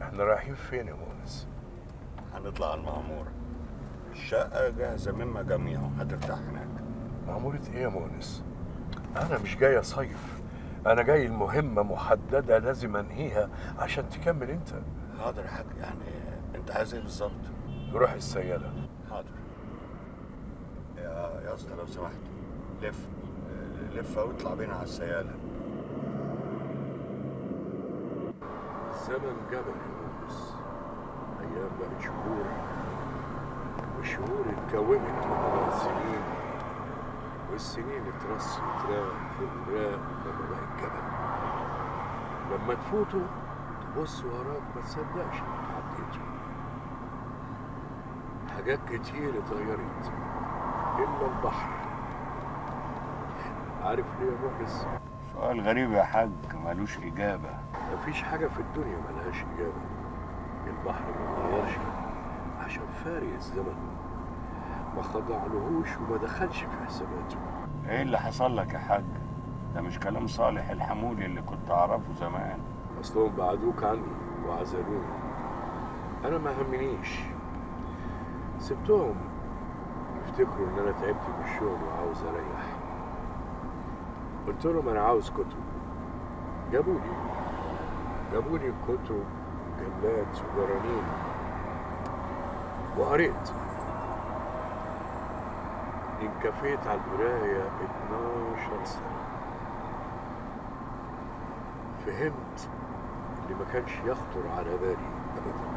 احنا رايحين فين يا مونس هنطلع على المعمورة الشقة جاهزة مما جميعه هترتاح هناك معمورة ايه يا مونس انا مش جاي اصيف انا جاي المهمة محددة لازم انهيها عشان تكمل انت حاضر يا حاج يعني انت عايز ايه بالظبط؟ نروح السيالة حاضر يا يا اسطى لو سمحت لف لف واطلع بينا على السيالة الزمن جبل يا مونس ايام بقت شهور والشهور اتكونت لما سنين والسنين اترص وتراق في الوراق لما بقت جبل لما تفوتوا تبص وراك ما تصدقش انك عديته حاجات كتير اتغيرت الا البحر عارف ليه يا مهندس سؤال غريب يا حاج ملوش إجابة مفيش حاجة في الدنيا ملهاش إجابة البحر ما اتغيرش عشان فارق الزمن ما خضعلهوش وما دخلش في حساباته ايه اللي حصل لك يا حاج؟ ده مش كلام صالح الحمولي اللي كنت أعرفه زمان أصلهم بعدوك عني وعزلوني أنا ما همنيش سبتهم يفتكروا إن أنا تعبت من الشغل وعاوز أريح قلت لهم أنا عاوز كتب جابولي جابولي كتب جلات وجرانين وقريت انكفيت على القراية 12 سنة فهمت اللي ما كانش يخطر على بالي أبدا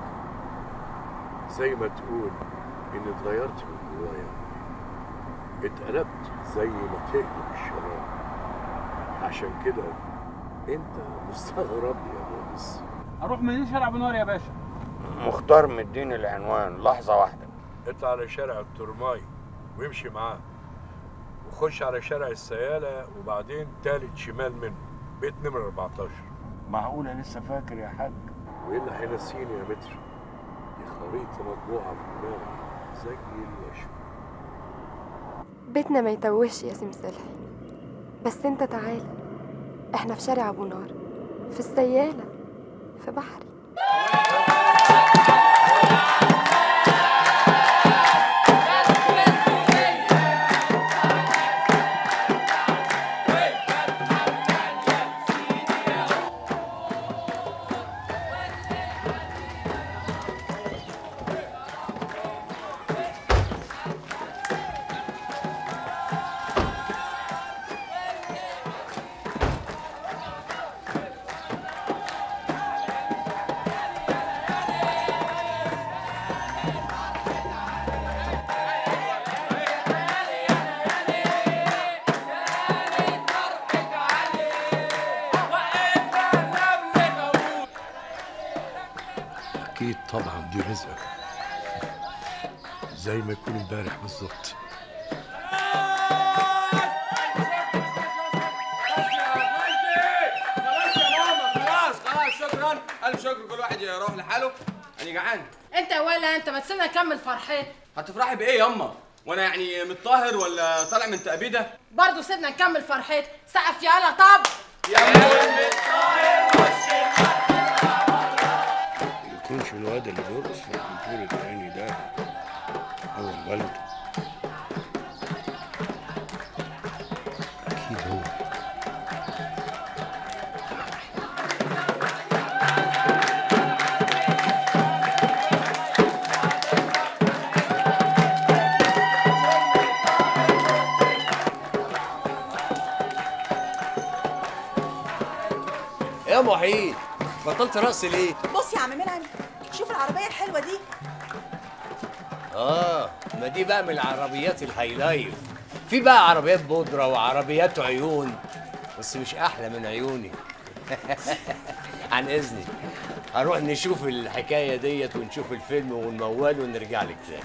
زي ما تقول إني اتغيرت من جوايا اتقلبت زي ما تقلب الشراب عشان كده انت مستغرب يا مونس اروح منين شارع بنور يا باشا مختار مديني العنوان لحظة واحدة اطلع على شارع الترماي وامشي معاه وخش على شارع السيالة وبعدين تالت شمال منه بيت نمرة 14 معقولة لسه فاكر يا حاج؟ وايه اللي هينسيني يا متر دي خريطة مطبوعة في دماغي زي الوشم بيتنا ما يتوهش يا سمسلح بس انت تعال احنا في شارع ابو نار في السيالة في بحري اكيد طبعا دي رزقك زي ما يكون امبارح بالظبط خلاص يا ماما خلاص خلاص شكرا الف شكر كل واحد يروح لحاله انا جعان انت ولا انت ما تسيبنا نكمل فرحتنا هتفرحي بايه ياما وانا يعني متطهر ولا طالع من تأبيده برضه سيبنا نكمل فرحتنا سقف يالا طب يكونش الواد اللي بيرقص في الكونتور التاني ده هو الولد اكيد هو يا محيط بطلت رقص ليه؟ بص يا عم منعم شوف العربية الحلوة دي اه ما دي بقى من العربيات الهاي لايف في بقى عربيات بودرة وعربيات عيون بس مش احلى من عيوني عن اذني هروح نشوف الحكايه ديت ونشوف الفيلم ونموله ونرجع لك تاني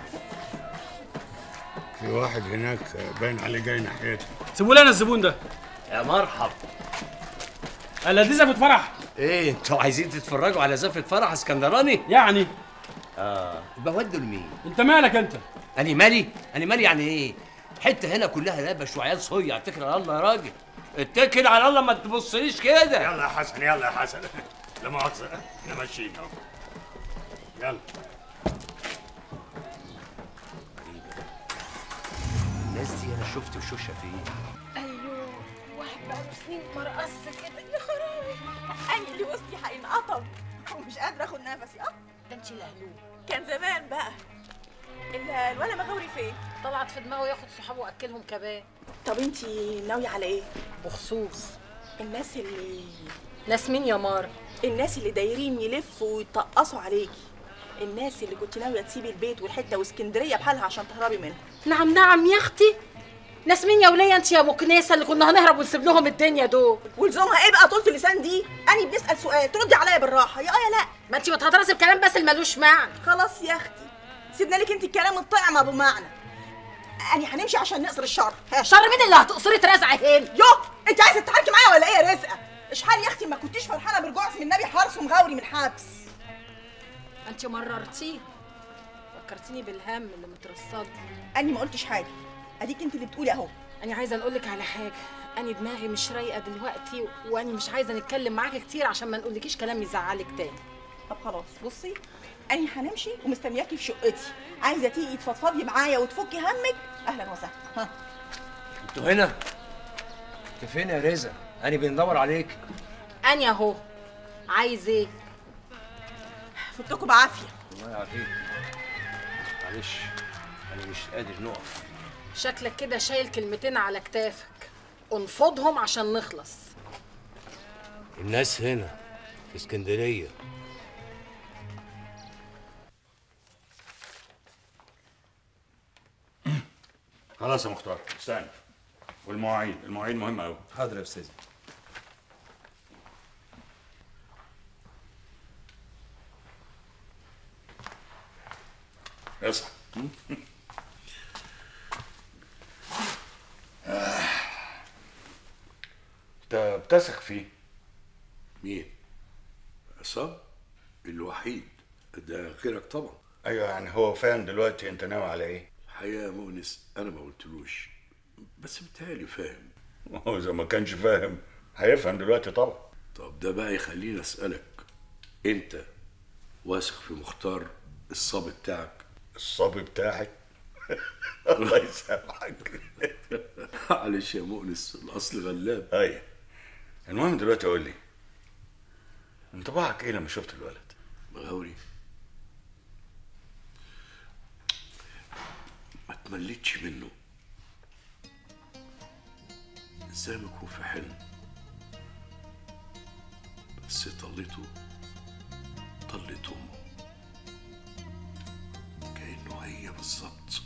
في واحد هناك باين عليه جاي ناحيتي سيبوا لنا الزبون ده يا مرحب الا دي زفت فرح ايه انتوا عايزين تتفرجوا على زفة فرح اسكندراني؟ يعني اه بودوا لمين؟ انت مالك انت أنا مالي؟ أنا مالي يعني إيه؟ حتة هنا كلها لبش وعيال صيع اتكل على الله يا راجل اتكل على الله ما تبصليش كده يلا يا حسن يلا يا حسن لا مؤاخذة احنا ماشيين اهو يلا الناس دي انا شفت وشوشها فين ايوه واحد بقاله سنين مرقص كده يا خرابي انا اللي وسطي هينقطم ومش قادره اخد نفسي اه ده انت الهلوم كان زمان بقى ال- الولا مغاوري فين طلعت في دماغه ياخد صحابه واكلهم كباب طب انتي ناويه على ايه بخصوص الناس اللي ناس مين يا مار الناس اللي دايرين يلفوا ويطقصوا عليكي الناس اللي كنت ناويه تسيبي البيت والحته واسكندريه بحالها عشان تهربي منها نعم نعم يا اختي ناس مين يا وليه انت يا ابو كنيسه اللي كنا هنهرب ونسيب لهم الدنيا دول ولزومها ايه بقى طولة اللسان دي اني بنسال سؤال تردي عليا بالراحه يا اه يا لا ما انت بتهدرسي بكلام بس اللي ملوش معنى خلاص يا اختي سيبنا لك انت الكلام الطعم ابو معنى اني هنمشي عشان نقصر الشر ها شر مين اللي هتقصري ترازع هين يو انت عايزه تتحركي معايا ولا ايه يا رزقه اشحال يا اختي ما كنتيش فرحانه برجوع اسم النبي حارس ومغاوري من حبس انت مررتيه فكرتيني بالهم اللي مترصد اني ما قلتش حاجه اديك انت اللي بتقولي اهو انا عايزه اقول لك على حاجه انا دماغي مش رايقه دلوقتي وانا مش عايزه نتكلم معاكي كتير عشان ما نقولكيش كلام يزعلك تاني طب خلاص بصي اني هنمشي ومستنياكي في شقتي عايزه تيجي تفضفضي معايا وتفكي همك اهلا وسهلا ها انتوا هنا انت فين يا رزا انا بندور عليك انا اهو عايز ايه فوتكم بعافيه الله يعافيك معلش انا مش قادر نقف شكلك كده شايل كلمتين على كتافك انفضهم عشان نخلص الناس هنا في اسكندريه خلاص يا مختار استنى والمواعيد المواعيد مهمة أوي حاضر يا استاذ اصحى آه. انت بتثق فيه مين؟ عصام الوحيد ده غيرك طبعا ايوه يعني هو فاهم دلوقتي انت ناوي على ايه الحقيقة يا مؤنس أنا ما قلتلوش بس بتهيألي فاهم هو اذا ما كانش فاهم هيفهم دلوقتي طبعا طب ده بقى يخليني أسألك أنت واثق في مختار الصبي بتاعك الصبي بتاعك الله يسامحك معلش يا مؤنس الأصل غلاب ايوه المهم دلوقتي قول لي انطباعك ايه لما شفت الولد مغاوري ما تمليتش منه ازاي ما يكون في حلم بس طلته طلت امه كانه هي بالظبط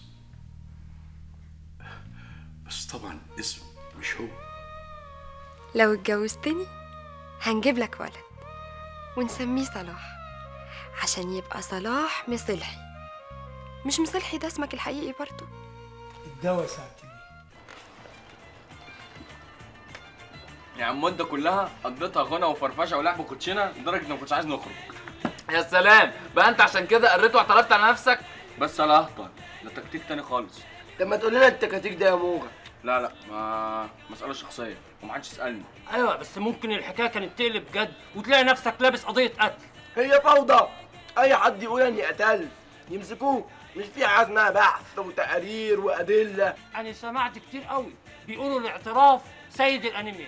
بس طبعا اسم مش هو لو اتجوزتني هنجيب لك ولد ونسميه صلاح عشان يبقى صلاح مصلحي مش مصلحي ده اسمك الحقيقي برضو الدواء ساعتين يا عم المده كلها قضيتها غنى وفرفشه ولعب كوتشينه لدرجه اني ما كنتش عايز نخرج يا سلام بقى انت عشان كده قريت واعترفت على نفسك بس لا اهطل ده تكتيك تاني خالص طب ما تقول لنا التكاتيك ده يا موغا لا لا ما مساله شخصيه ومحدش يسالني ايوه بس ممكن الحكايه كانت تقلب جد وتلاقي نفسك لابس قضيه قتل هي فوضى اي حد يقول اني قتلت يمسكوه مش في حاجه اسمها بحث وتقارير وادله انا سمعت كتير قوي بيقولوا الاعتراف سيد الانيميا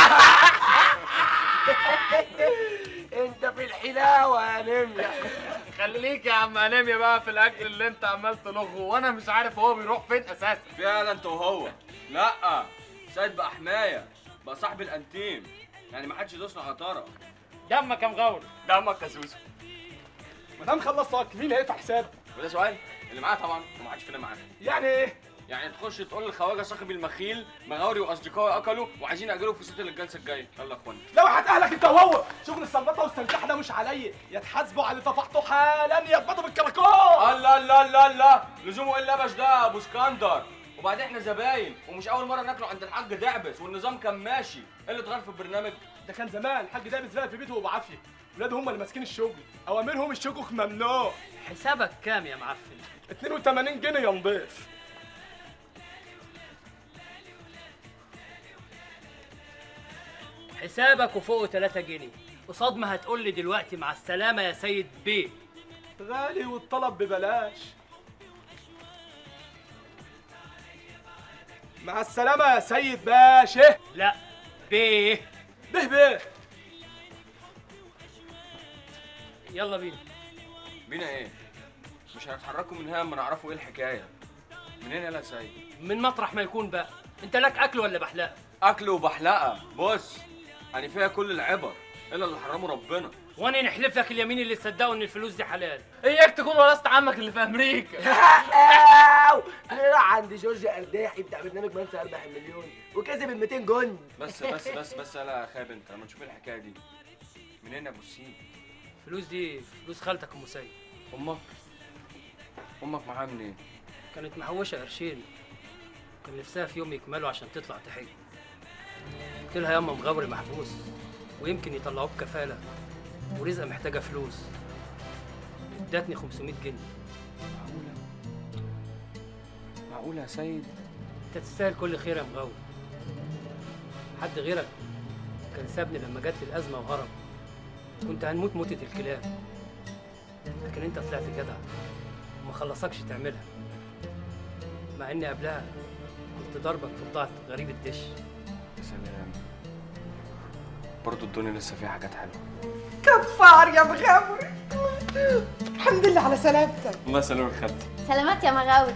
انت في الحلاوه يا نمية خليك يا عم اناميا بقى في الاكل اللي انت عمال تلغه وانا مش عارف هو بيروح فين اساسا فعلا انت وهو لا سيد بقى حمايه بقى صاحب الانتيم يعني ما حدش يدوسنا على طرف دمك يا مغاوري دمك يا سوسو ما دام خلصت اكل مين هيدفع حساب وده سؤال اللي معاه طبعا وما حدش فينا معاه يعني ايه يعني تخش تقول للخواجه صاحبي المخيل مغاوري واصدقائي اكلوا وعايزين اجلوا في ست الجلسه الجايه يلا يا اخوانا لو هتأهلك انت وهو شغل السلبطه والسلكحه ده مش عليا يا تحاسبوا على اللي طفحته حالا يا تبطوا بالكراكون الله الله الله الله لزومه ايه اللبش ده يا ابو اسكندر وبعدين احنا زباين ومش اول مره ناكله عند الحاج دعبس والنظام كان ماشي ايه اللي اتغير في البرنامج ده كان زمان الحاج دايما زمان في بيته وبعافيه ولاده هم اللي ماسكين الشغل اوامرهم الشكوك ممنوع حسابك كام يا معفن 82 جنيه يا نضيف حسابك وفوقه 3 جنيه قصاد ما هتقول لي دلوقتي مع السلامه يا سيد بيه غالي والطلب ببلاش مع السلامة يا سيد باشا لا بيه به به يلا بينا بينا ايه مش هنتحركوا من هنا اما نعرفوا ايه الحكايه منين يلا يا سيد من مطرح ما يكون بقى انت لك اكل ولا بحلاقه اكل وبحلقه بص يعني فيها كل العبر الا اللي حرمه ربنا وانا نحلف لك اليمين اللي تصدقوا ان الفلوس دي حلال اياك تكون ورثت عمك اللي في امريكا انا راح عند جورج ارداحي بتاع برنامج من سيربح المليون وكسب ال 200 جند بس بس بس بس يلا يا خاب انت لما تشوف الحكايه دي منين يا ابو السين الفلوس دي فلوس خالتك ام سيد امك امك معاها منين كانت محوشه قرشين كان نفسها في يوم يكملوا عشان تطلع تحج قلت لها ياما مغاوري محبوس ويمكن يطلعوه بكفاله ورزقه محتاجه فلوس ادتني 500 جنيه معقوله يا سيد انت تستاهل كل خير يا مغاور حد غيرك كان سابني لما جات لي الازمه وهرب كنت هنموت موتة الكلاب لكن انت طلعت جدع وما خلصكش تعملها مع اني قبلها كنت ضربك في بضاعة غريب الدش يا سلام برضه الدنيا لسه فيها حاجات حلوه كفار يا مغاوري الحمد لله على سلامتك الله يسلمك خالتي سلامات يا مغاور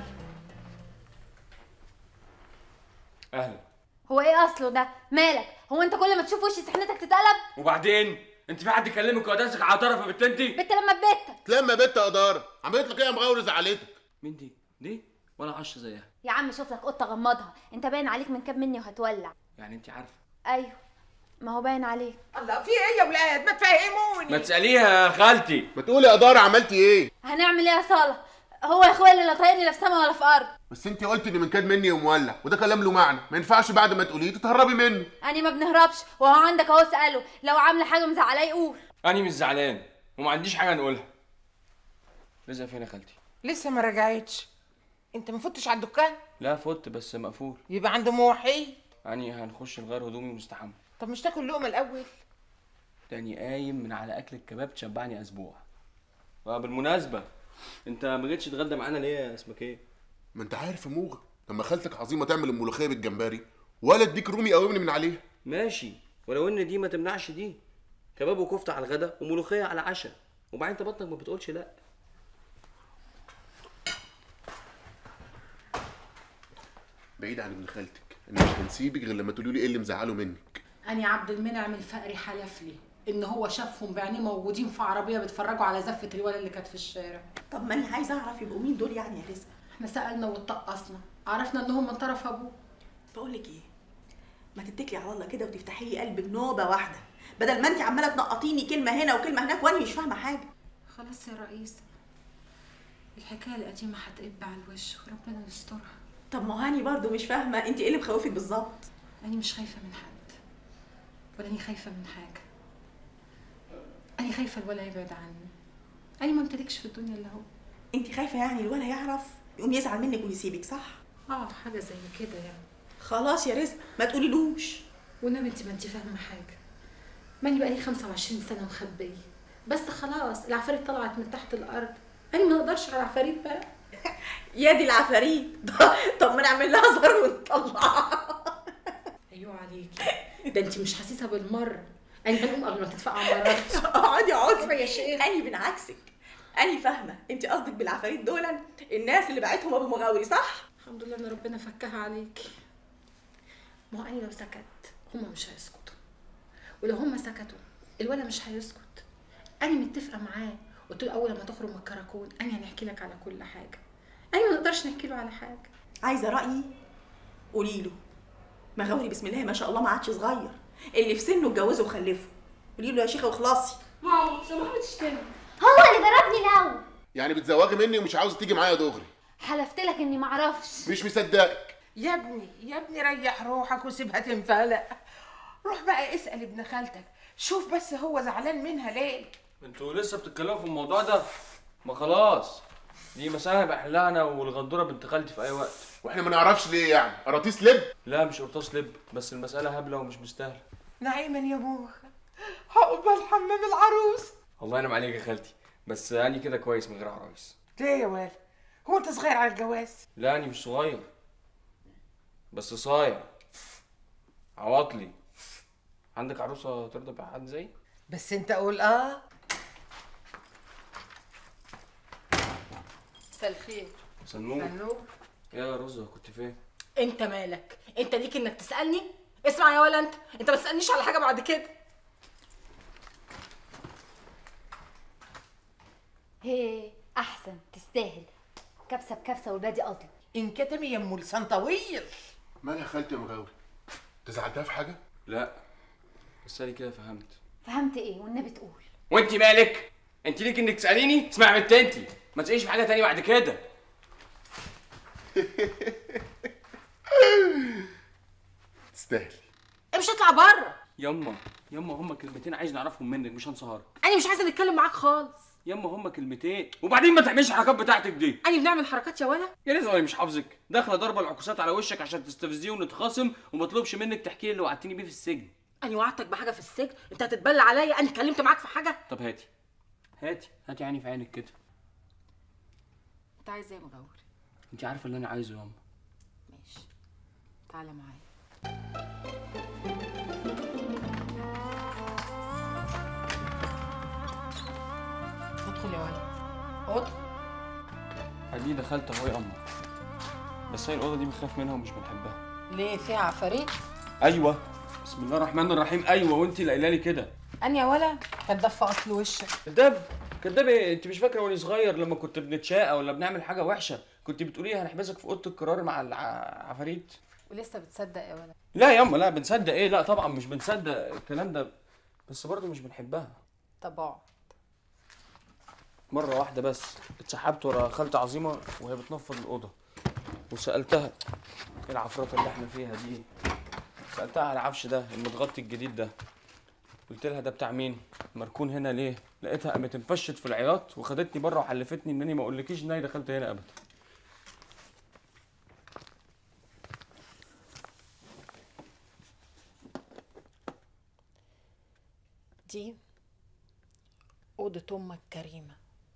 اهلا هو ايه اصله ده مالك هو انت كل ما تشوف وشي سحنتك تتقلب وبعدين انت في حد يكلمك وداسك على طرف يا بنت انت بنت لما بيتك لما بنت اداره عملت لك ايه يا مغاور زعلتك مين دي دي ولا عش زيها يا عم شوف لك قطه غمضها انت باين عليك من كام مني وهتولع يعني انت عارفه ايوه ما هو باين عليك الله في ايه يا ولاد ما تفهموني ما تساليها يا خالتي ما تقولي يا اداره عملتي ايه هنعمل ايه يا صالح هو يا اخويا اللي لا طايقني لا في سما ولا في ارض بس انت قلت ان من كان مني ومولع وده كلام له معنى ما ينفعش بعد ما تقوليه تتهربي منه اني ما بنهربش وهو عندك اهو اساله لو عامله حاجه مزعلاه يقول انا مش زعلان وما عنديش حاجه نقولها رزقه فين يا خالتي لسه ما رجعتش انت ما فتش على الدكان لا فوت بس مقفول يبقى عند موحي يعني هنخش نغير هدومي ونستحمى طب مش تاكل لقمه الاول تاني قايم من على اكل الكباب تشبعني اسبوع وبالمناسبه انت ما جيتش تتغدى معانا ليه يا اسمك ايه ما انت عارف يا موغه لما خالتك عظيمه تعمل الملوخيه بالجمبري ولا اديك رومي قومني من عليها ماشي ولو ان دي ما تمنعش دي كباب وكفته على الغدا وملوخيه على العشاء وبعدين انت بطنك ما بتقولش لا بعيد عن ابن خالتك انا مش هنسيبك غير لما تقولي لي ايه اللي مزعله منك أني عبد المنعم الفقري حلف لي إن هو شافهم بعينيه موجودين في عربية بيتفرجوا على زفة الولد اللي كانت في الشارع طب ما انا عايزه اعرف يبقوا مين دول يعني يا رزق احنا سألنا واتطقصنا عرفنا إنهم من طرف أبوه بقول لك ايه ما تتكلي على الله كده وتفتحي لي قلبك نوبه واحده بدل ما انت عماله تنقطيني كلمه هنا وكلمه هناك وانا مش فاهمه حاجه خلاص يا رئيس الحكاية القديمة هتقب على الوش وربنا يسترها طب ما هاني برضو مش فاهمه انت ايه اللي مخوفك بالظبط أنا مش خايفة من حد ولا أني خايفة من حاجة أنا خايفة الولا يبعد عني أنا ما امتلكش في الدنيا إلا هو انت خايفه يعني الولا يعرف يقوم يزعل منك ويسيبك صح اه حاجة زي كده يعني خلاص يا رزق ما تقوليلوش والنبي انت ما انت فاهمة حاجة ماني بقالي 25 سنة مخبية بس خلاص العفاريت طلعت من تحت الأرض أنا ما اقدرش على العفاريت بقى يا دي العفاريت طب ما نعمل لها زر ونطلعها ايوه عليكي ده انت مش حاسسها بالمرة أنا هنقوم قبل ما تدفع عمارات اقعدي اقعدي يا شيخ اني من عكسك اني فاهمه انت قصدك بالعفاريت دول الناس اللي بعتهم ابو مغاوري صح الحمد لله ان ربنا فكها عليكي ما هو انا لو سكت هما مش هيسكتوا ولو هما سكتوا الولد مش هيسكت انا متفقه معاه قلت له اول ما تخرج من الكراكون انا هنحكي لك على كل حاجه انا ما نقدرش نحكي له على حاجه عايزه رايي قولي له مغاوري بسم الله ما شاء الله ما عادش صغير اللي في سنه اتجوزه وخلفه قولي له يا شيخه واخلصي ماما سماح بتشتمي هو اللي ضربني الاول يعني بتزوجي مني ومش عاوزه تيجي معايا دغري حلفت لك اني معرفش مش مصدقك يا ابني يا ابني ريح روحك وسيبها تنفلق روح بقى اسأل ابن خالتك شوف بس هو زعلان منها ليه انتوا لسه بتتكلموا في الموضوع ده ما خلاص دي مسألة هبقى احلها انا والغندورة بنت خالتي في اي وقت واحنا ما نعرفش ليه يعني قراطيس لب لا مش قرطاس لب بس المسألة هبلة ومش مستاهلة نعيما يا ابوك عقبال حمام العروس الله ينعم عليك يا خالتي بس اني كده كويس من غير عرايس ليه يا ولا هو انت صغير على الجواز لا اني مش صغير بس صايع عواطلي عندك عروسه ترضى بحد زي بس انت قول اه مساء الخير سنوك سنوك يا رزة كنت فين انت مالك انت ليك انك تسالني اسمع يا ولا انت انت ما تسالنيش على حاجه بعد كده هي احسن تستاهل كبسه بكبسه والبادي اصلا انكتمي يا ام لسان طويل مالها يا خالتي يا مغاوري انت زعلتها في حاجه لا بس انا كده فهمت فهمت ايه والنبي تقول وانت مالك انت ليك انك تساليني اسمع يا بنت انت ما تساليش في حاجه تانية بعد كده تستاهل امشي اطلع بره يما يما هما كلمتين عايز نعرفهم منك مش هنسهرك انا مش عايزه نتكلم معاك خالص يما هما كلمتين وبعدين ما تعملش الحركات بتاعتك دي انا بنعمل حركات يا ولا يا ريت انا مش حافظك داخله ضربه العكوسات على وشك عشان تستفزيه ونتخاصم وما اطلبش منك تحكي لي اللي وعدتني بيه في السجن انا وعدتك بحاجه في السجن انت هتتبلى عليا انا اتكلمت معاك في حاجه طب هاتي هاتي هاتي عيني في عينك كده انت عايز ايه يا مغور انت عارفه اللي انا عايزه ياما ماشي تعالى معايا ادخل يا ولد ادخل ادي دخلت اهو يا اما بس هي الاوضه دي بنخاف منها ومش بنحبها ليه في عفاريت ايوه بسم الله الرحمن الرحيم ايوه وانت اللي قايله لي كده انا يا ولا كداب في اصل وشك كداب كداب ايه انت مش فاكره وانا صغير لما كنت بنتشاقى ولا بنعمل حاجه وحشه كنت بتقولي هنحبسك في اوضه القرار مع العفاريت ولسه بتصدق يا ولا لا ياما لا بنصدق ايه لا طبعا مش بنصدق الكلام ده بس برضه مش بنحبها طب اقعد مرة واحدة بس اتسحبت ورا خالتي عظيمة وهي بتنفض الأوضة وسألتها ايه العفرطة اللي احنا فيها دي سألتها على العفش ده المتغطي الجديد ده قلت لها ده بتاع مين؟ مركون هنا ليه؟ لقيتها قامت انفشت في العياط وخدتني بره وحلفتني انني ما اقولكيش ان انا دخلت هنا ابدا دي أوضة أمك كريمة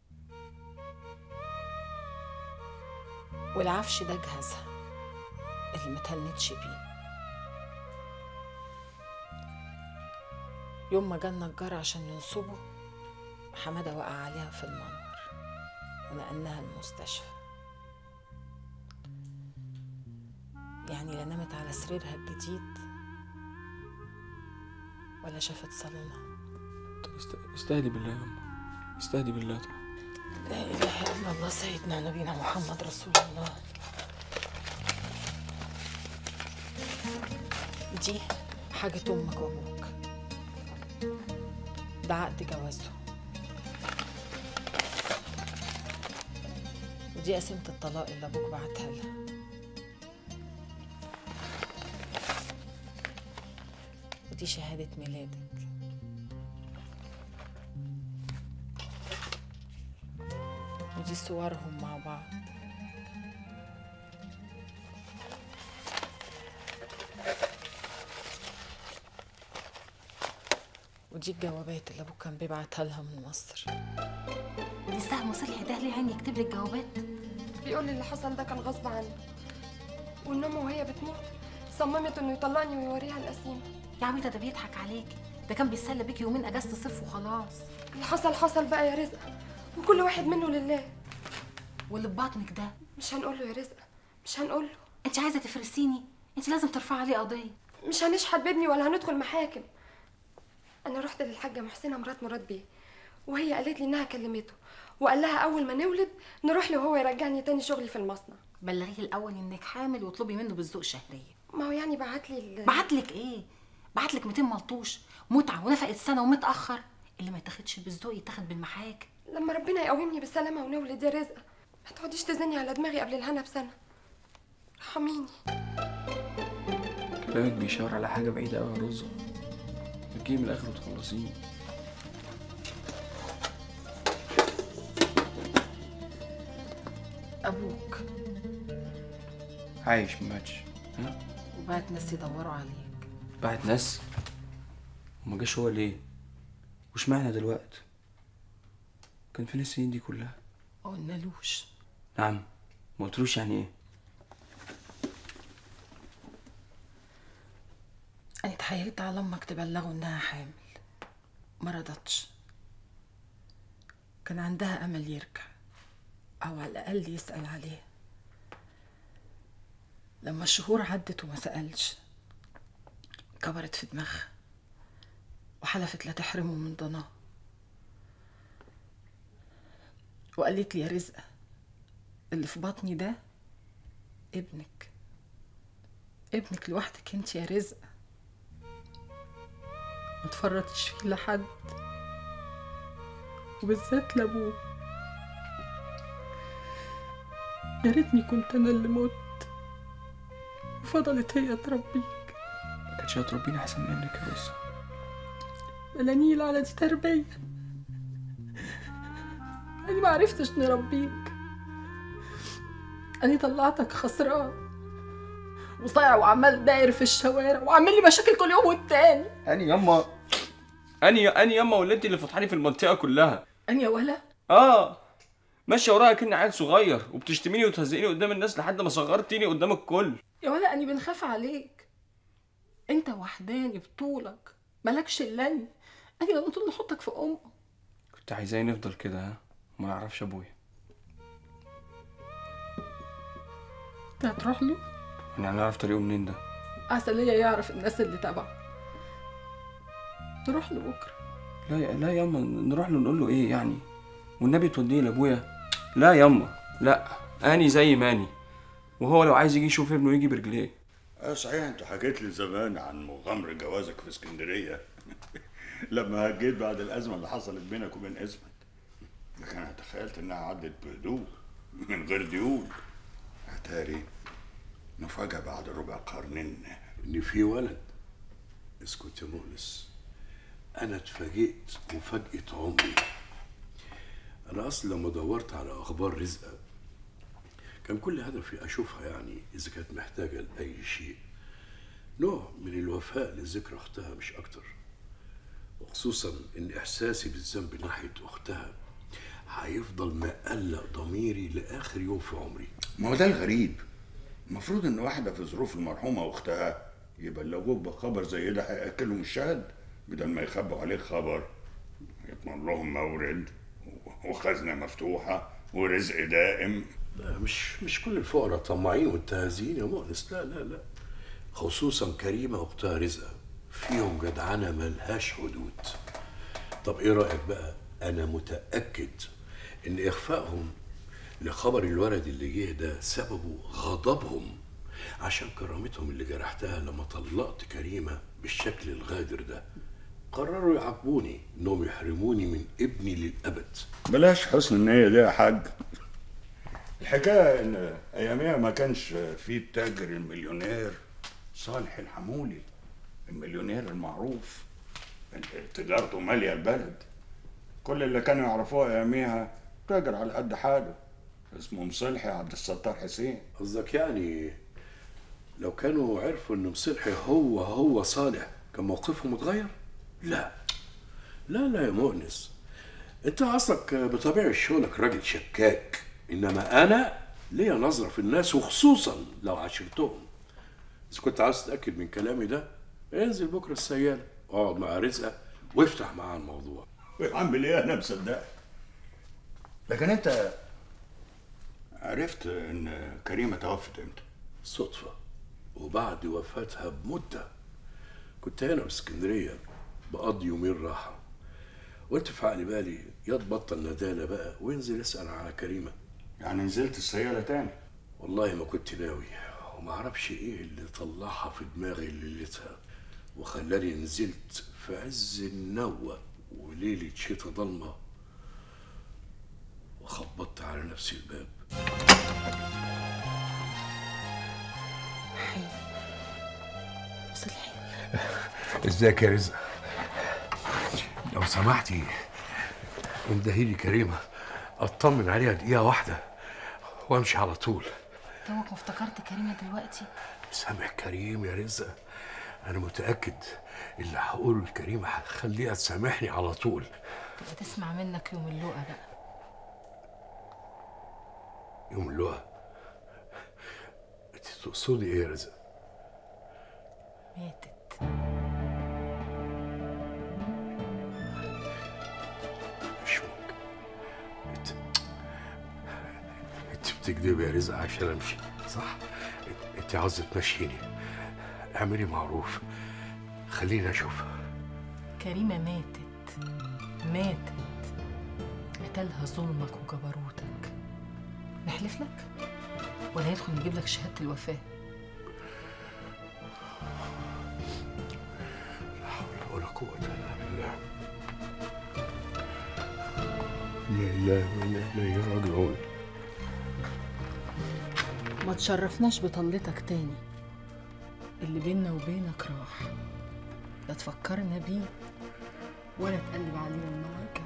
والعفش ده جهازها اللي ما تهنتش بيه يوم ما جه النجار عشان ينصبه حمادة وقع عليها في المنور ونقلناها المستشفى يعني لا نامت على سريرها الجديد ولا شافت صالونها طب است- استهدي بالله يا أم استهدي بالله طبعا لا إله إلا الله سيدنا نبينا محمد رسول الله دي حاجة أمك وأبوك ده عقد جوازه ودي قسيمة الطلاق اللي أبوك بعتها لها ودي شهادة ميلادك ودي صورهم مع بعض ودي الجوابات اللي ابوك كان بيبعتها لها من مصر دي سهم صلحي ده ليه عين يكتب لي الجوابات بيقول لي اللي حصل ده كان غصب عنه وان امه وهي بتموت صممت انه يطلعني ويوريها القسيمه يا عميدة ده بيضحك عليك ده كان بيتسلى بيك يومين اجازة صيف وخلاص اللي حصل حصل بقى يا رزق وكل واحد منه لله واللي في بطنك ده مش هنقول له يا رزق مش هنقول له انت عايزة تفرسيني انت لازم ترفعي عليه قضية مش هنشحت بابني ولا هندخل محاكم انا رحت للحاجه محسنه مرات مراد بيه وهي قالت لي انها كلمته وقال لها اول ما نولد نروح له وهو يرجعني تاني شغلي في المصنع بلغيه الاول انك حامل واطلبي منه بالذوق شهرية ما هو يعني بعت لي ال... بعتلك ايه بعتلك 200 ملطوش متعة ونفقت سنة ومتأخر اللي ما يتاخدش بالذوق يتاخد بالمحاك لما ربنا يقومني بالسلامه ونولد يا رزق ما تقعديش تزني على دماغي قبل الهنا بسنه ارحميني كلامك بيشاور على حاجة بعيدة أوي يا رزة تجيبي من الآخر وتخلصيه ابوك عايش ما ماتش ها وبعت ناس يدوروا عليك بعت ناس وما جاش هو ليه واشمعنى دلوقتي كان فين السنين دي كلها ما قلنالوش نعم ما قلتلوش يعني ايه انا اتحايلت على امك تبلغه انها حامل ما رضتش كان عندها امل يرجع او على الاقل يسال عليه لما الشهور عدت وما سالش كبرت في دماغها وحلفت لا تحرمه من ضناه وقالت لي يا رزقة اللي في بطني ده ابنك ابنك لوحدك انت يا رزقة ما تفرطش فيه لحد وبالذات لابوه يا ريتني كنت انا اللي مت وفضلت هي تربيك ما كانتش هتربيني احسن منك يا رزة ملانيل على دي تربية أنا ما عرفتش نربيك أنا طلعتك خسران وصايع وعمال داير في الشوارع وعامل لي مشاكل كل يوم والتاني اني يما اني اني يما واللي انت اللي فضحاني في المنطقه كلها أنا يا ولا اه ماشيه ورايا كأني عيل صغير وبتشتميني وتهزقيني قدام الناس لحد ما صغرتيني قدام الكل يا ولا أنا بنخاف عليك أنت وحداني بطولك مالكش إلا أنا أنا لما طول نحطك في أمك كنت عايزاني نفضل كده ها ما نعرفش ابويا أنت هتروح له احنا هنعرف طريقه منين ده أحسن ليا يعرف الناس اللي تبعه نروح له بكرة لا يا لا ياما نروح له نقول له ايه يعني والنبي توديه لابويا لا ياما لا اني زي ما اني وهو لو عايز يجي يشوف ابنه يجي برجليه اه صحيح انت حكيت لي زمان عن مغامرة جوازك في اسكندرية لما هجيت بعد الأزمة اللي حصلت بينك وبين اسمت لكن أنا تخيلت إنها عدت بهدوء من غير ديون أتاري مفاجأة بعد ربع قرن ان في ولد اسكت يا مؤنس انا اتفاجئت مفاجأة عمري انا اصلا لما دورت على اخبار رزقة كان كل هدفي اشوفها يعني اذا كانت محتاجة لاي شيء نوع من الوفاء لذكرى اختها مش اكتر وخصوصا ان احساسي بالذنب ناحية اختها هيفضل مقلق ضميري لاخر يوم في عمري ما هو ده الغريب المفروض إن واحدة في ظروف المرحومة وأختها يبلغوك بخبر زي ده هيأكلهم الشهد بدل ما يخبوا عليك خبر يضمن لهم مورد وخزنة مفتوحة ورزق دائم لا مش مش كل الفقراء طماعين وانتهازين يا مؤنس لا لا لا خصوصا كريمه واختها رزقه فيهم جدعنه ملهاش حدود طب ايه رايك بقى انا متاكد ان اخفائهم لخبر الولد اللي جه ده سببه غضبهم عشان كرامتهم اللي جرحتها لما طلقت كريمه بالشكل الغادر ده قرروا يعاقبوني انهم يحرموني من ابني للابد بلاش حسن النية دي يا حاج الحكاية إن أياميها ما كانش في التاجر المليونير صالح الحمولي المليونير المعروف اللي تجارته مالية البلد كل اللي كانوا يعرفوه أياميها تاجر على قد حاله اسمه مصلحي عبد الستار حسين قصدك يعني لو كانوا عرفوا ان مصلحي هو هو صالح كان موقفهم اتغير؟ لا لا لا يا مؤنس انت اصلك بطبيعة شغلك راجل شكاك انما انا ليا نظرة في الناس وخصوصا لو عاشرتهم اذا كنت عاوز تتاكد من كلامي ده انزل بكره السيالة اقعد مع رزقة وافتح معاها الموضوع ويعمل ايه انا مصدقك لكن انت عرفت ان كريمه توفت امتى صدفة وبعد وفاتها بمدة كنت هنا في اسكندرية بقضي يومين راحة قلت في عقلي بالي يا تبطل ندالة بقى وانزل اسأل على كريمة يعني نزلت السيالة تاني والله ما كنت ناوي وما اعرفش ايه اللي طلعها في دماغي ليلتها وخلاني نزلت في عز النوة وليلة شتا ضلمة وخبطت على نفسي الباب صلحي ازيك يا رزق لو سمحتي اندهيلي كريمة اطمن عليها دقيقة واحدة وامشي على طول توك ما افتكرت كريمة دلوقتي سامح كريم يا رزق انا متأكد اللي هقوله لكريمه هخليها تسامحني على طول تبقى تسمع منك يوم اللقا بقى يوم اللقا انت تقصدي ايه يا رزق؟ ماتت مش ممكن انت انت بتكذبي يا رزق عشان امشي صح؟ انت- انت عاوزه تمشيني اعملي معروف خليني اشوفها كريمة ماتت ماتت قتلها ظلمك وجبروتك نحلف لك ولا يدخل نجيب لك شهادة الوفاة ولا قوة إلا بالله إنا لله وإنا إليه راجعون ما تشرفناش بطلتك تاني اللي بينا وبينك راح لا تفكرنا بيه ولا تقلب علينا المعركة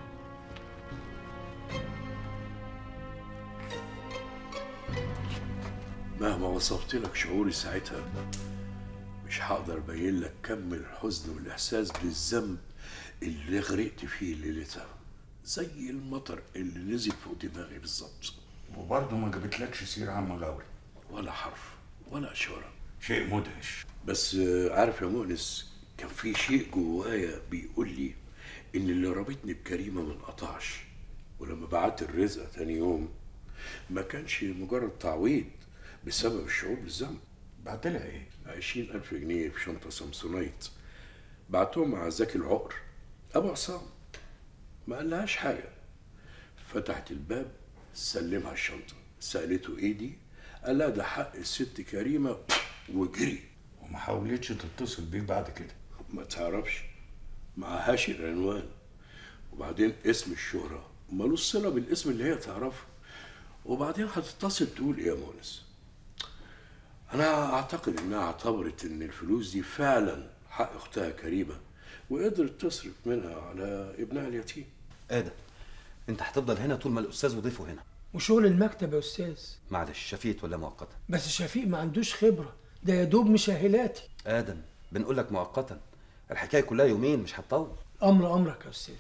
مهما وصفت لك شعوري ساعتها مش هقدر ابين لك كم الحزن والاحساس بالذنب اللي غرقت فيه ليلتها زي المطر اللي نزل فوق دماغي بالظبط وبرضه ما جابتلكش سيرة عم غاوري ولا حرف ولا اشاره شيء مدهش بس آه، عارف يا مؤنس كان في شيء جوايا بيقول لي ان اللي رابطني بكريمه ما انقطعش ولما بعت الرزق تاني يوم ما كانش مجرد تعويض بسبب الشعور بالذنب بعت لها ايه؟ عشرين ألف جنيه في شنطة سامسونايت بعتهم مع زكي العقر أبو عصام ما قالهاش حاجة فتحت الباب سلمها الشنطة سألته إيه دي؟ قال لها ده حق الست كريمة وجري وما حاولتش تتصل بيك بعد كده ما تعرفش معهاش العنوان وبعدين اسم الشهرة ملوش صلة بالاسم اللي هي تعرفه وبعدين هتتصل تقول ايه يا مونس انا اعتقد انها اعتبرت ان الفلوس دي فعلا حق اختها كريمة وقدرت تصرف منها على ابنها اليتيم ادم انت هتفضل هنا طول ما الاستاذ وضيفه هنا وشغل المكتب يا استاذ معلش شفيت ولا مؤقتا بس شفيق ما عندوش خبره ده يا دوب مشاهلاتي ادم بنقول لك مؤقتا الحكايه كلها يومين مش هتطول امر امرك يا استاذ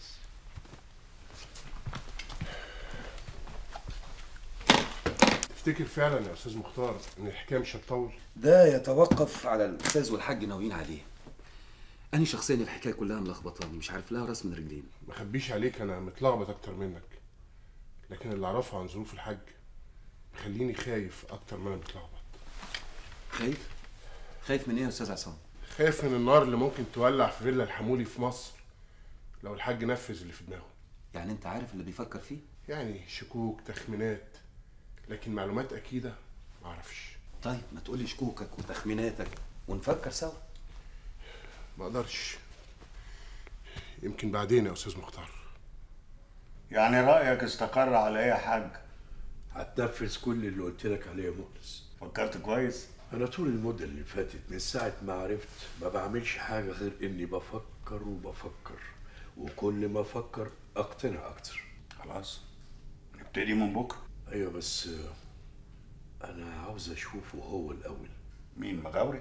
تفتكر فعلا يا استاذ مختار ان الحكايه مش هتطول ده يتوقف على الاستاذ والحاج ناويين عليه انا شخصيا الحكايه كلها ملخبطاني مش عارف لها راس من رجلين ما اخبيش عليك انا متلخبط اكتر منك لكن اللي اعرفه عن ظروف الحاج مخليني خايف اكتر ما انا متلخبط خايف خايف من ايه يا استاذ عصام خايف من النار اللي ممكن تولع في فيلا الحمولي في مصر لو الحاج نفذ اللي في دماغه يعني انت عارف اللي بيفكر فيه يعني شكوك تخمينات لكن معلومات اكيده ما اعرفش طيب ما تقولي شكوكك وتخميناتك ونفكر سوا ما اقدرش يمكن بعدين يا استاذ مختار يعني رأيك استقر على ايه يا حاج؟ هتنفذ كل اللي قلت لك عليه يا مؤنس فكرت كويس؟ انا طول المدة اللي فاتت من ساعة ما عرفت ما بعملش حاجة غير اني بفكر وبفكر وكل ما افكر اقتنع اكتر خلاص نبتدي من بكره ايوه بس آه، انا عاوز اشوفه هو الاول مين مغاوري؟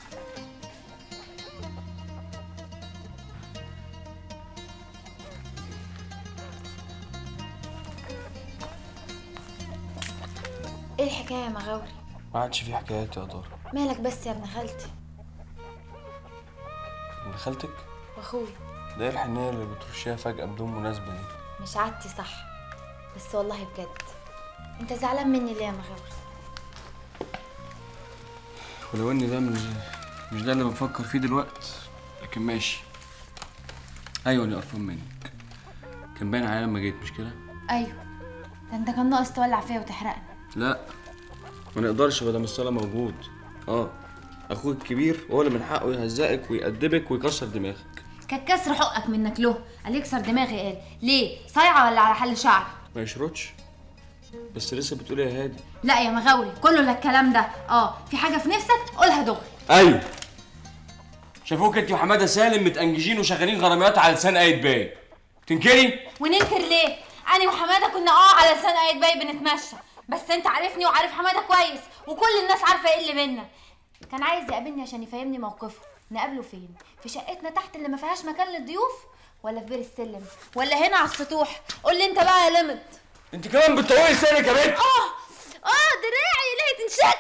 ايه الحكايه يا مغاوري ما عادش في حكايات يا دار مالك بس يا ابن خالتي من خالتك واخوي ده ايه الحنية اللي بترشيها فجأة بدون مناسبة دي مش عادتي صح بس والله بجد انت زعلان مني ليه يا مغاوري ولو ان ده مش مش ده اللي بفكر فيه دلوقتي لكن ماشي ايوه انا قرفان منك كان باين عليا لما جيت مش كده ايوه ده انت كان ناقص تولع فيا وتحرقني لا ما نقدرش بدل الصلاة موجود اه اخوك الكبير هو اللي من حقه يهزقك ويأدبك ويكسر دماغك كان كسر حقك منك له قال يكسر دماغي قال ليه صايعه ولا على حل شعر ما يشردش بس لسه بتقول يا هادي لا يا مغاوري كله لا الكلام ده اه في حاجه في نفسك قولها دغري ايوه شافوك انت وحماده سالم متأنججين وشغالين غراميات على لسان ايد باي تنكري وننكر ليه انا وحماده كنا اه على لسان ايد باي بنتمشى بس انت عارفني وعارف حماده كويس وكل الناس عارفه ايه اللي بينا كان عايز يقابلني عشان يفهمني موقفه نقابله فين في شقتنا تحت اللي ما فيهاش مكان للضيوف ولا في بير السلم ولا هنا على السطوح قول لي انت بقى يا لمت انت كمان بتطولي لسانك يا بنت اه اه دراعي ليه تنشك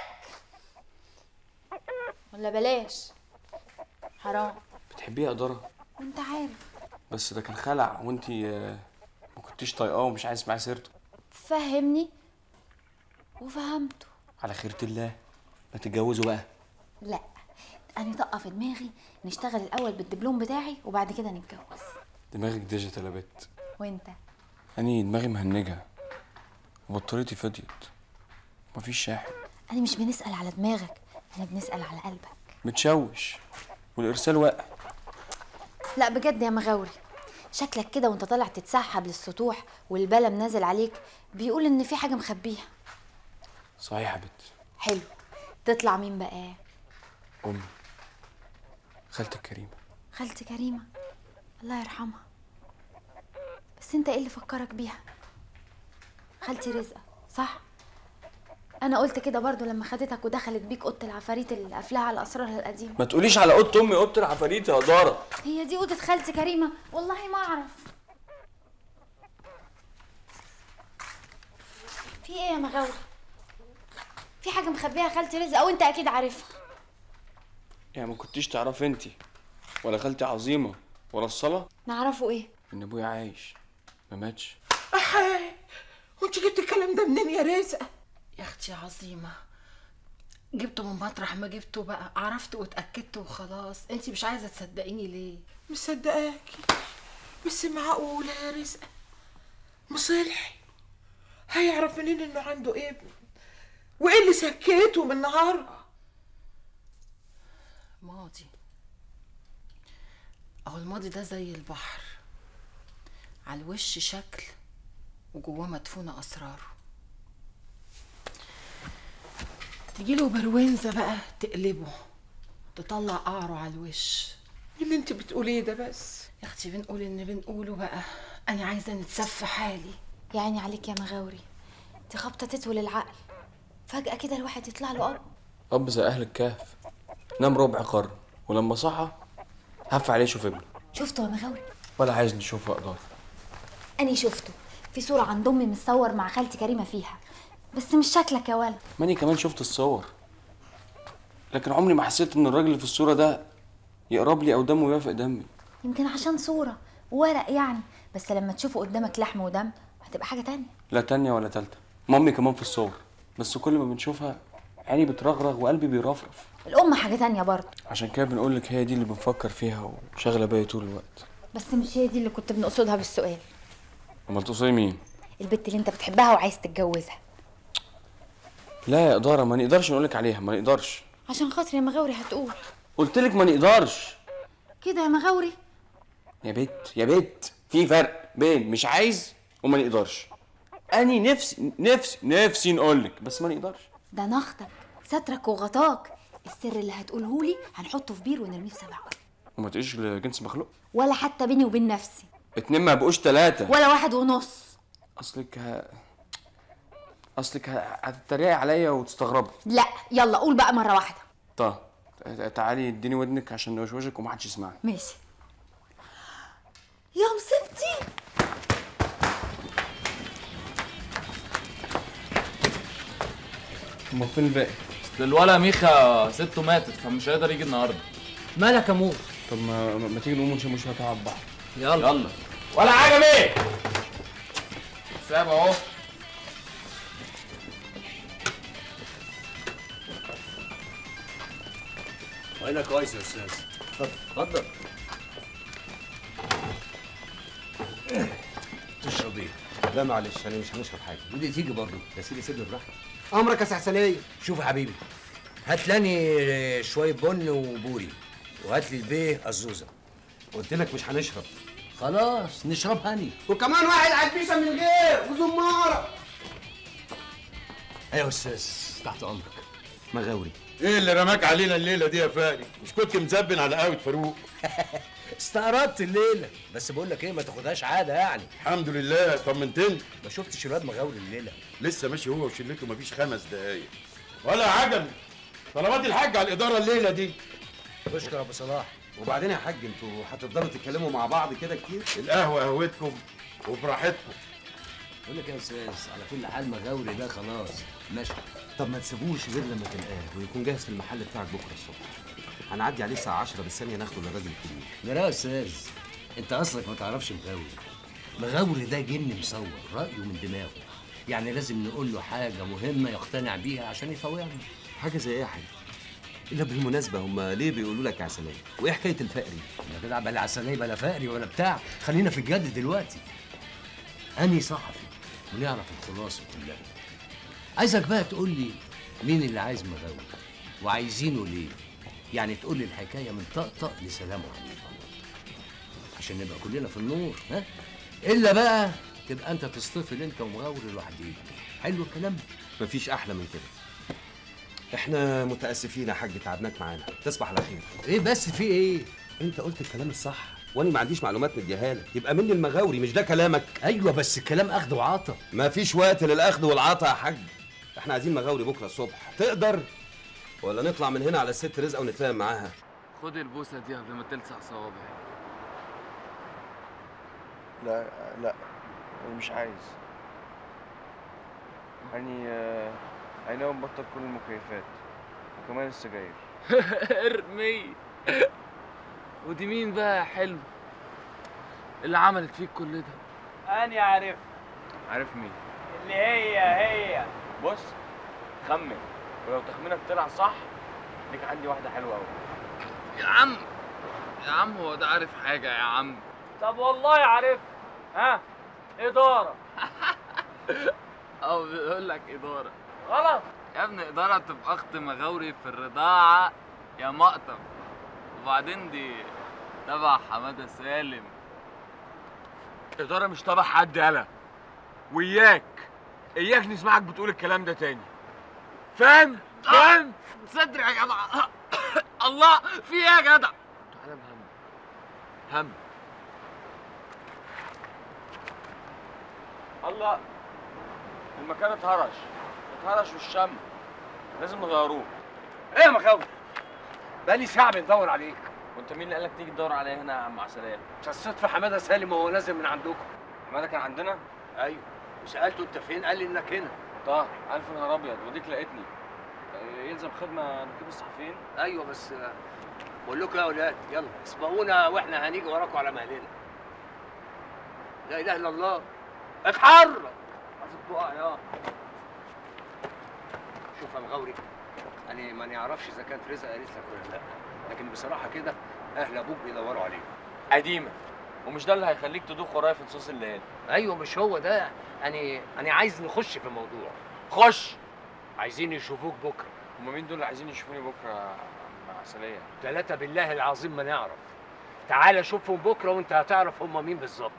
ولا بلاش حرام بتحبيه يا دارا وانت عارف بس ده كان خلع وانت آه، ما كنتيش طايقاه ومش عايز تسمعي سيرته فهمني وفهمته على خيرة الله ما تتجوزوا بقى لا انا طاقه في دماغي نشتغل الاول بالدبلوم بتاعي وبعد كده نتجوز دماغك ديجيتال يا بت وانت اني دماغي مهنجة وبطاريتي فضيت مفيش شاحن انا مش بنسال على دماغك انا بنسال على قلبك متشوش والارسال واقع لا بجد يا مغاوري شكلك كده وانت طالع تتسحب للسطوح والبلم نازل عليك بيقول ان في حاجه مخبيها صحيح يا بت حلو تطلع مين بقى امي خالتك كريمة خالتي كريمه الله يرحمها بس انت ايه اللي فكرك بيها خالتي رزقه صح انا قلت كده برضو لما خدتك ودخلت بيك اوضه العفاريت اللي قافلاها على اسرارها القديمه ما تقوليش على اوضه امي اوضه العفاريت يا دارا هي دي اوضه خالتي كريمه والله ما اعرف في ايه يا مغاوري في حاجه مخبيها خالتي رزقه وانت اكيد عارفها يعني ما كنتيش تعرفي انت ولا خالتي عظيمة ولا الصلاة نعرفه ايه ان ابويا عايش ما ماتش أحي وانت جبت الكلام ده منين يا رزقة يا اختي عظيمة جبته من مطرح ما جبته بقى عرفت واتأكدت وخلاص انت مش عايزة تصدقيني ليه مصدقاكي بس معقولة يا رزقة مصلحي هيعرف منين انه عنده ابن وايه اللي سكته من نهارها ماضي اهو الماضي ده زي البحر على الوش شكل وجواه مدفونة أسراره تجيله برونزة بقى تقلبه تطلع قعره على الوش اللي انت بتقوليه ده بس يا اختي بنقول ان بنقوله بقى انا عايزه نتسف حالي يعني عليك يا مغاوري دي خبطه تتول العقل فجاه كده الواحد يطلع له اب اب زي اهل الكهف نام ربع قرن ولما صحى هف عليه يشوف ابنه شفته يا مغاوري ولا عايز نشوفه اقدر اني شفته في صوره عند امي متصور مع خالتي كريمه فيها بس مش شكلك يا ولد ماني كمان شفت الصور لكن عمري ما حسيت ان الراجل اللي في الصورة ده يقرب لي او دمه يوافق دمي يمكن عشان صوره ورق يعني بس لما تشوفه قدامك لحم ودم هتبقى حاجه تانية لا تانية ولا تالتة مامي كمان في الصور بس كل ما بنشوفها عيني بترغرغ وقلبي بيرفرف الام حاجه تانية برضه عشان كده بنقول لك هي دي اللي بنفكر فيها وشاغله بالي طول الوقت بس مش هي دي اللي كنت بنقصدها بالسؤال امال تقصدي مين البت اللي انت بتحبها وعايز تتجوزها لا يا اداره ما نقدرش نقول لك عليها ما نقدرش عشان خاطر يا مغاوري هتقول قلت لك ما نقدرش كده يا مغاوري يا بت يا بت في فرق بين مش عايز وما نقدرش اني نفسي نفسي نفسي نقول لك بس ما نقدرش ده نخطك سترك وغطاك السر اللي هتقوله لي هنحطه في بير ونرميه في سبع ورق وما تقيش لجنس مخلوق ولا حتى بيني وبين نفسي اتنين ما بقوش تلاتة ولا واحد ونص اصلك ه... اصلك ه... هتتريقي عليا وتستغربي لا يلا قول بقى مره واحده طب تع- تعالي اديني ودنك عشان نوشوشك ومحدش يسمعني ماشي يا مصيبتي امال فين الباقي؟ اصل الولا ميخا سته ماتت فمش هيقدر يجي النهارده مالك يا مو طب ما, ما تيجي نقوم ونشم شويه هوا على بعض يلا يلا ولا حاجه مين ساب اهو وهنا كويس يا استاذ اتفضل تشرب ايه؟ لا معلش انا مش هنشرب حاجه ودي تيجي برضه يا سيدي سيد براحتك امرك يا سحسنيه شوف يا حبيبي هات لاني شويه بن وبوري وهات لي البيه الزوزه قلت لك مش هنشرب خلاص نشرب هني وكمان واحد عجبيسه من غير وزماره ايوه يا استاذ تحت امرك مغاوري ايه اللي رماك علينا الليله دي يا فاري مش كنت مزبن على قهوه فاروق استغربت الليله بس بقول لك ايه ما تاخدهاش عاده يعني الحمد لله طمنتني ما شفتش الواد مغاوري الليله لسه ماشي هو وشلته مفيش خمس دقايق ولا عجب طلبات الحاج على الاداره الليله دي اشكر يا ابو صلاح وبعدين يا حاج انتوا هتفضلوا تتكلموا مع بعض كده كتير القهوه قهوتكم وبراحتكم بقول لك يا استاذ على كل حال مغاوري ده خلاص ماشي طب ما تسيبوش غير لما تلقاه ويكون جاهز في المحل بتاعك بكره الصبح هنعدي عليه الساعه 10 بالثانيه ناخده للراجل الكبير لا يا استاذ انت اصلك ما تعرفش مغاوري مغاوري ده جن مصور رايه من دماغه يعني لازم نقول له حاجه مهمه يقتنع بيها عشان يطوعنا حاجه زي ايه يا حاج الا بالمناسبه هم ليه بيقولوا لك عسليه وايه حكايه الفقري يا جدع بلا عسليه بلا فقري ولا بتاع خلينا في الجد دلوقتي اني صحفي ونعرف الخلاصه كلها عايزك بقى تقول لي مين اللي عايز مغاوري وعايزينه ليه يعني تقول لي الحكايه من طقطق لسلام عليكم عشان نبقى كلنا في النور ها الا بقى تبقى انت تصطفل انت ومغاوري لوحديك حلو الكلام مفيش احلى من كده احنا متاسفين يا حاج تعبناك معانا تصبح على خير ايه بس في ايه انت قلت الكلام الصح وانا ما عنديش معلومات مديها لك يبقى مني المغاوري مش ده كلامك ايوه بس الكلام اخد وعطا مفيش وقت للاخذ والعطا يا حاج احنا عايزين مغاوري بكره الصبح تقدر ولا نطلع من هنا على الست رزقه ونتفاهم معاها خد البوسه دي قبل ما تلسع صوابعي لا لا انا مش عايز يعني آه، يعني ناوي نبطل كل المكيفات وكمان السجاير ارمي ودي مين بقى يا حلو اللي عملت فيك كل ده أنا عارف عارف مين اللي هي هي بص خمن ولو تخمينك طلع صح ليك عندي واحده حلوه قوي يا عم يا عم هو ده عارف حاجه يا عم طب والله عارف ها إدارة او بيقول لك اداره غلط يا ابني اداره تبقى اخت مغاوري في الرضاعه يا مقطم وبعدين دي تبع حماده سالم إدارة مش تبع حد يالا وإياك إياك نسمعك بتقول الكلام ده تاني فاهم؟ فاهم؟ صدري يا جدع الله في ايه يا جدع تعالى بهم هم الله المكان اتهرش اتهرش والشم لازم نغيروه إيه يا مخاوي بقالي ساعة بندور عليك وانت مين اللي قالك تيجي تدور عليا هنا يا عم عسلية؟ صدفة حمادة سالم وهو نازل من عندكم حماده كان عندنا؟ ايوه وسالته انت فين قال لي انك هنا طه الف نهار ابيض وديك لقيتني آه، يلزم خدمه نجيب الصحفيين ايوه بس آه، بقول لكم يا اولاد يلا اسبقونا واحنا هنيجي وراكم على مهلنا لا اله الا الله اتحرك عايز تقع يا شوف يا مغاوري انا ما نعرفش اذا كانت رزقه قالت لك ولا لا لكن بصراحه كده اهل ابوك بيدوروا عليك قديمه ومش ده اللي هيخليك تدوخ ورايا في نصوص الليل ايوه مش هو ده انا انا عايز نخش في الموضوع خش عايزين يشوفوك بكره هما مين دول اللي عايزين يشوفوني بكره يا عم عسليه؟ ثلاثة بالله العظيم ما نعرف تعال شوفهم بكره وانت هتعرف هم مين بالظبط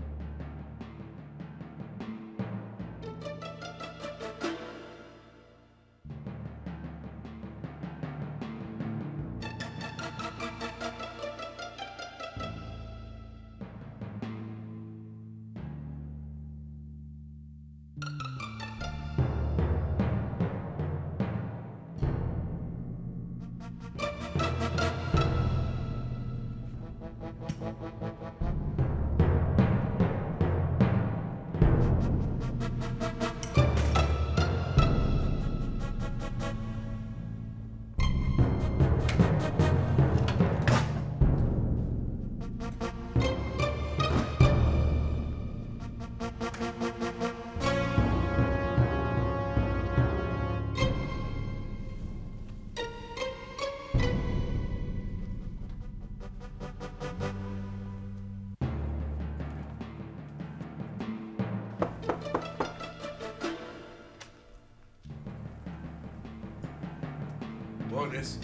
مونس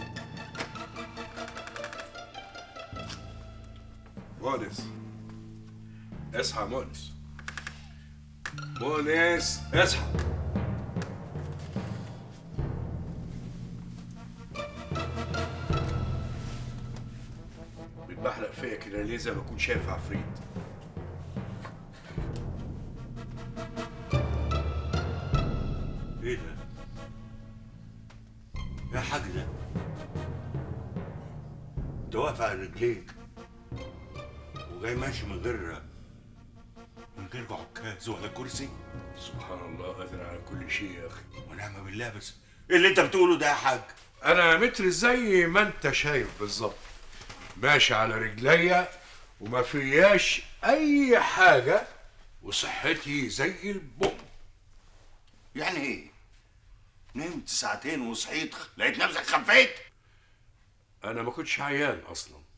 مونس اصحى مونس مونس اصحى بتبحلق فيا كده ليه زي ما اكون شايف عفريت ايه ده؟ يا حاج ده انت واقف على رجليك وجاي ماشي من غير من غير عكاز ولا كرسي سبحان الله قادر على كل شيء يا اخي ونعم بالله بس ايه اللي انت بتقوله ده يا حاج انا متر زي ما انت شايف بالظبط ماشي على رجليا وما فياش اي حاجه وصحتي زي البوم يعني ايه نمت ساعتين وصحيت لقيت نفسك خفيت انا ما كنتش عيان اصلا